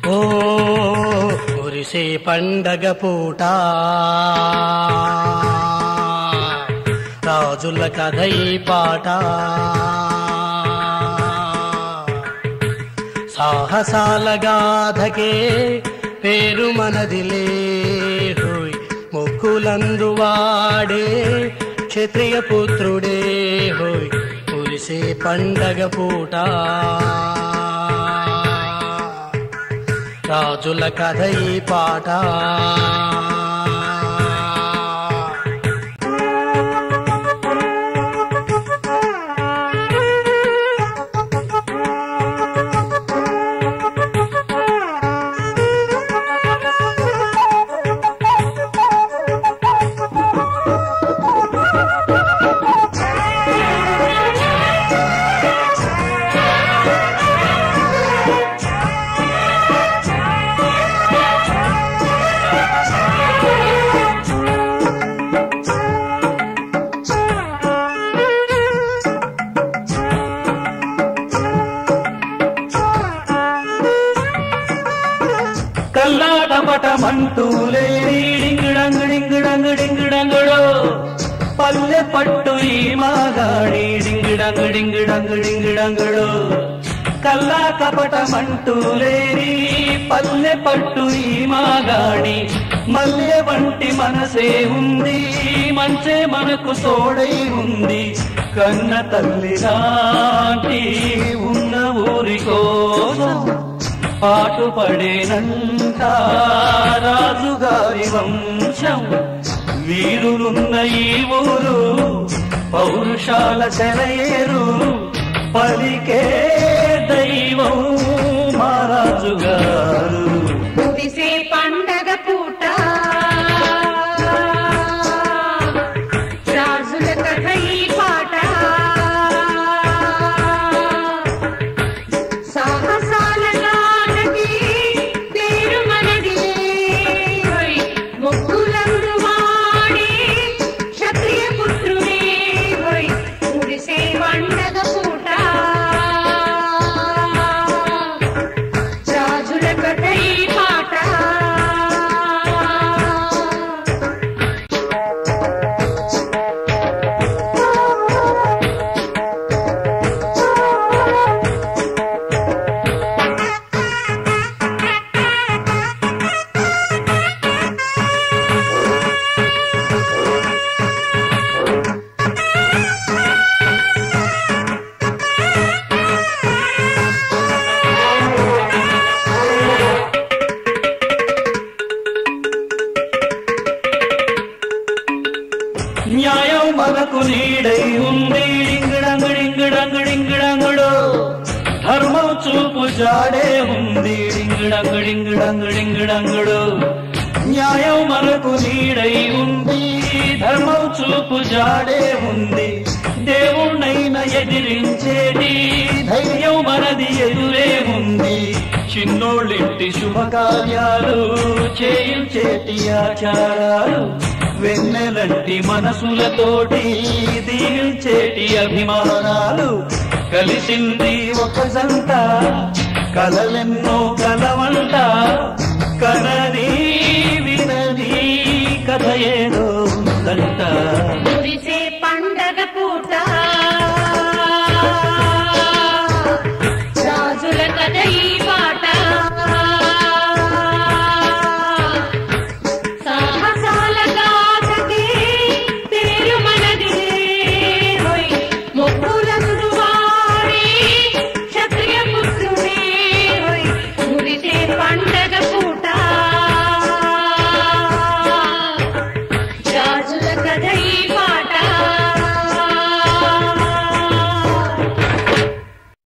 ఓ కురిసే పండగ పూట రాజుల కథ ఈ పాట సాహసాల గాథకే పేరు మనదిలే హోయ్ మొక్కులందు వాడే క్షత్రియ పుత్రుడే హోయ్ కురిసే పండగ పూట రాజుల కథ ఈ పాట కల్లాటపటమంటూ లేని డింగిడంగిడింగిడంగిడింగిడంగుడో పల్లె పట్టు ఈ మాగాడి డింగిడంగిడింగిడంగిడింగిడంగుడు కల్లా కపటమంటూ లేని పల్లె పట్టు ఈ మాగాడి మల్లె వంటి మనసే ఉంది మంచే మనకు తోడై ఉంది కన్న తల్లి నాటి ఉన్న ఊరి కోసం పాటుపడేనంట రాజుగారి వంశం వీరులున్న ఈ ఊరు పౌరుషాల సెలయేరు పలికే దైవం మా రాజుగారు కురిసే పండగ పూట రాజుల కథ ఈ పాట సాహసాల నాటకి పేరు మనది ముగ్గులందు వాడే క్షత్రియ పుత్రుడే హోయ్ కురిసే పండగ పూట రాజుల కథ ఈ పాట న్యాయం మనకు నీడై ఉంది డింగిడంగిడింగిడంగిడింగిడంగుడు ధర్మం చూపు జాడే ఉంది డింగిడంగిడింగిడంగిడింగిడంగుడు న్యాయం మనకు నీడై ఉంది ధర్మం చూపు జాడే ఉంది దేవుణ్ణైనా ఎదిరించేటి ధైర్యం మనది ఎదురే ఉంది చిన్నోళ్ళింటి శుభకార్యాలు చేయుచేటి ఆచారాలు వెన్నెలంటి మనసులతోటి దీవించేటి అభిమానాలు కలిసింది ఒక జంట కలలెన్నో కల